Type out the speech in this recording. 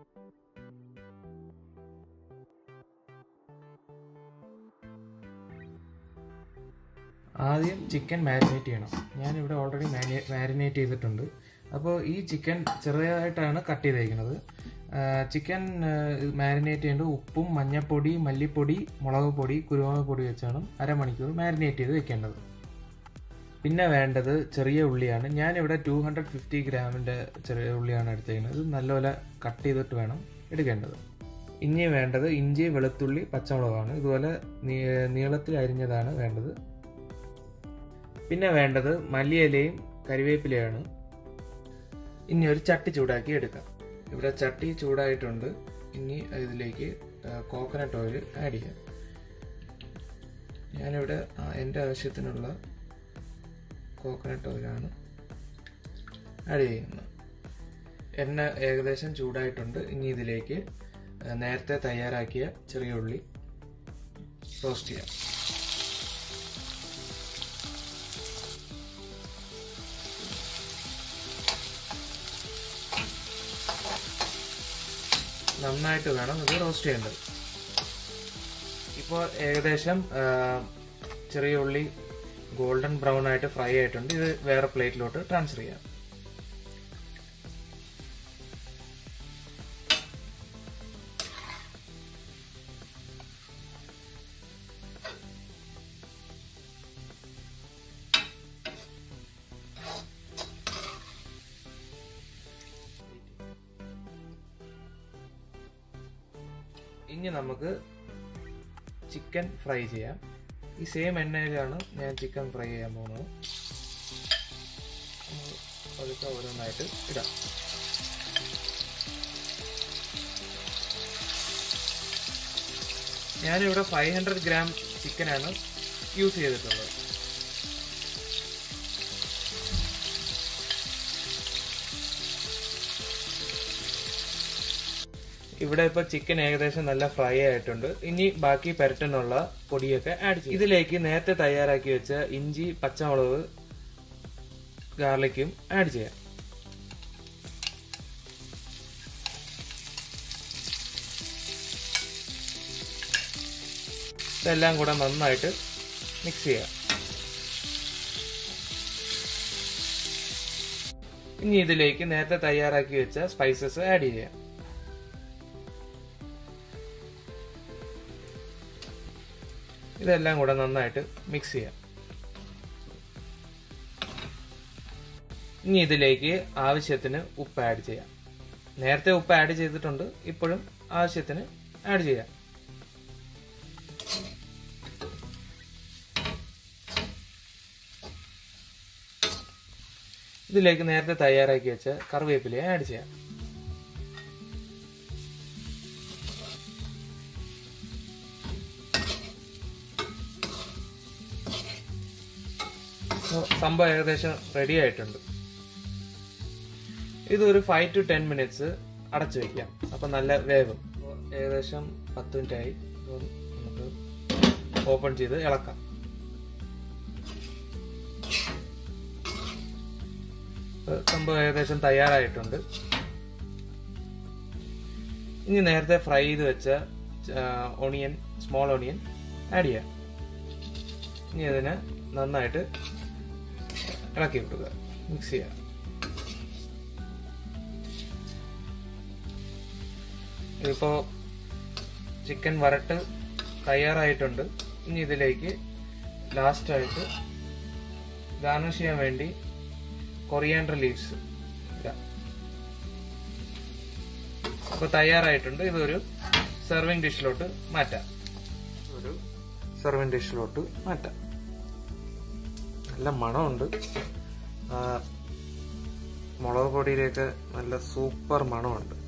ആദ്യം chicken marinate ചെയ്യണം ഞാനിവിടെ ഓൾറെഡി മാരിനേറ്റ് ചെയ്തിട്ടുണ്ട് അപ്പോൾ ഈ ചിക്കൻ ചെറുതായിട്ടാണ് കട്ട് ചെയ്തേക്കുന്നത് ചിക്കൻ മാരിനേറ്റ് ചെയ്യേണ്ടത് ഉപ്പും മഞ്ഞൾപ്പൊടി മല്ലിപ്പൊടി മുളക് പൊടി കുരുമുളക് പൊടി വെച്ചാണ് അരമണിക്കൂർ മാരിനേറ്റ് ചെയ്ത് വെക്കേണ്ടത് പിന്നെ വേണ്ടത് ചെറിയ ഉള്ളിയാണ് ഞാനിവിടെ ടു ഹൺഡ്രഡ് ഫിഫ്റ്റി ഗ്രാമിൻ്റെ ചെറിയ ഉള്ളിയാണ് എടുത്തേക്കുന്നത് ഇത് നല്ലപോലെ കട്ട് ചെയ്തിട്ട് വേണം എടുക്കേണ്ടത് ഇനി വേണ്ടത് ഇഞ്ചി വെളുത്തുള്ളി പച്ചമുളകാണ് ഇതുപോലെ നീളത്തിൽ അരിഞ്ഞതാണ് വേണ്ടത് പിന്നെ വേണ്ടത് മല്ലിയിലയും കരിവേപ്പിലയാണ് ഇനി ഒരു ചട്ടി ചൂടാക്കി എടുക്കാം ഇവിടെ ചട്ടി ചൂടായിട്ടുണ്ട് ഇനി ഇതിലേക്ക് കോക്കനട്ട് ഓയിൽ ആഡ് ചെയ്യാം ഞാനിവിടെ എൻ്റെ ആവശ്യത്തിനുള്ള കോക്കനട്ട് ഓയിലാണ് ആഡ് ചെയ്യുന്നത് എണ്ണ ഏകദേശം ചൂടായിട്ടുണ്ട് ഇനി ഇതിലേക്ക് നേരത്തെ തയ്യാറാക്കിയ ചെറിയ ഉള്ളി റോസ്റ്റ് ചെയ്യാം നന്നായിട്ട് വേണം ഇത് റോസ്റ്റ് ചെയ്യേണ്ടത് ഇപ്പോൾ ഏകദേശം ചെറിയ ഉള്ളി ഗോൾഡൻ ബ്രൗൺ ആയിട്ട് ഫ്രൈ ആയിട്ടുണ്ട് ഇത് വേറെ പ്ലേറ്റിലോട്ട് ട്രാൻസ്ഫർ ചെയ്യാം ഇനി നമുക്ക് ചിക്കൻ ഫ്രൈ ചെയ്യാം ഈ സെയിം എണ്ണയിലാണ് ഞാൻ ചിക്കൻ ഫ്രൈ ചെയ്യാൻ പോകുന്നത് അതൊക്കെ ഓരോന്നായിട്ട് ഇടാം ഞാനിവിടെ ഫൈവ് ഹൺഡ്രഡ് ഗ്രാം ചിക്കനാണ് യൂസ് ചെയ്തിട്ടുള്ളത് ഇവിടെ ഇപ്പൊ ചിക്കൻ ഏകദേശം നല്ല ഫ്രൈ ആയിട്ടുണ്ട് ഇനി ബാക്കി പെരട്ടിനുള്ള പൊടിയൊക്കെ ആഡ് ചെയ്യും ഇതിലേക്ക് നേരത്തെ തയ്യാറാക്കി വെച്ച ഇഞ്ചി പച്ചമുളക് ഗാർലിക്കും ആഡ് ചെയ്യാം ഇതെല്ലാം കൂടെ നന്നായിട്ട് മിക്സ് ചെയ്യാം ഇനി ഇതിലേക്ക് നേരത്തെ തയ്യാറാക്കി വെച്ച സ്പൈസസ് ആഡ് ചെയ്യാം ഇതെല്ലാം കൂടെ നന്നായിട്ട് മിക്സ് ചെയ്യാം ഇനി ഇതിലേക്ക് ആവശ്യത്തിന് ഉപ്പ് ആഡ് ചെയ്യാം നേരത്തെ ഉപ്പ് ആഡ് ചെയ്തിട്ടുണ്ട് ഇപ്പോഴും ആവശ്യത്തിന് ആഡ് ചെയ്യാം ഇതിലേക്ക് നേരത്തെ തയ്യാറാക്കി വെച്ച കറിവേപ്പിലയെ ആഡ് ചെയ്യാം സംഭവം ഏകദേശം റെഡി ആയിട്ടുണ്ട് ഇതൊരു ഫൈവ് ടു ടെൻ മിനിറ്റ്സ് അടച്ചു വെക്കാം അപ്പൊ നല്ല വേവും ഏകദേശം പത്ത് മിനിറ്റ് ആയി നമുക്ക് ഓപ്പൺ ചെയ്ത് ഇളക്കാം സംഭവം ഏകദേശം തയ്യാറായിട്ടുണ്ട് ഇനി നേരത്തെ ഫ്രൈ ചെയ്ത് വെച്ച ഓണിയൻ സ്മോൾ ഓണിയൻ ആഡ് ചെയ്യാം ഇനി അതിനെ നന്നായിട്ട് ഇളക്കി വിട്ടുക മിക്സ് ചെയ്യുക ഇതിപ്പോ ചിക്കൻ വരട്ട് തയ്യാറായിട്ടുണ്ട് ഇനി ഇതിലേക്ക് ലാസ്റ്റ് ആയിട്ട് ഗാർണിഷ് ചെയ്യാൻ വേണ്ടി കൊറിയാൻഡർ ലീവ്സ് ഇടാം അപ്പൊ തയ്യാറായിട്ടുണ്ട് ഇതൊരു സെർവിങ് ഡിഷിലോട്ട് മാറ്റാം ഒരു സെർവിങ് ഡിഷിലോട്ട് മാറ്റാം നല്ല മണമുണ്ട് മുളക് പൊടിയിലേക്ക് നല്ല സൂപ്പർ മണമുണ്ട്